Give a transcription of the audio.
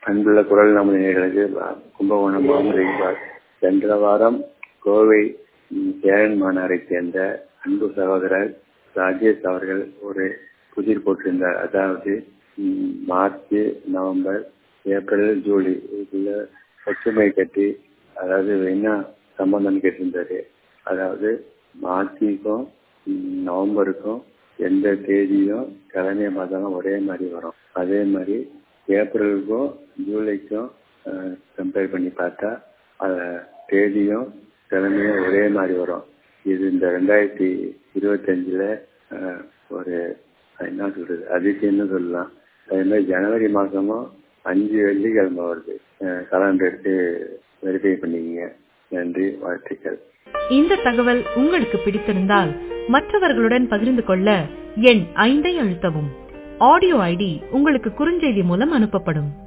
அன்புள்ள குரல் நமது நேர்களுக்கு கும்பகோணம் முகமது இக்பால் சென்ற வாரம் கோவை ம், சேரன் மாநகரை சேர்ந்த அன்பு சகோதரர் ராஜேஷ் அவர்கள் ஒரு புதிர் போட்டிருந்தார் அதாவது ம், மார்ச் நவம்பர் ஏப்ரல் ஜூலை இதுல ஒற்றுமை கட்டி அதாவது என்ன சம்பந்தம் கேட்டிருந்தாரு அதாவது மார்ச்சுக்கும் ம், நவம்பருக்கும் எந்த தேதியும் கிழமை மாதம் ஒரே மாதிரி வரும் அதே மாதிரி ஏப்ரலுக்கும் ஜூலைக்கும் கம்பேர் பண்ணி பார்த்தா அத தேதியும் கிழமையும் ஒரே மாதிரி வரும் இது இந்த ரெண்டாயிரத்தி இருபத்தஞ்சுல அஹ், ஒரு என்ன சொல்றது அதிசயம்னு சொல்லலாம் அதே மாதிரி ஜனவரி மாசமும் அஞ்சு வெள்ளிக்கிழமை வருது கலண்டர் எடுத்து வெரிஃபை பண்ணிக்கங்க நன்றி வாழ்த்துக்கள் இந்த தகவல் உங்களுக்கு பிடித்திருந்தால் மற்றவர்களுடன் பகிர்ந்து கொள்ள எண் ஐந்தை அழுத்தவும் ஆடியோ ஐடி உங்களுக்கு குறுஞ்செய்தி மூலம் அனுப்பப்படும்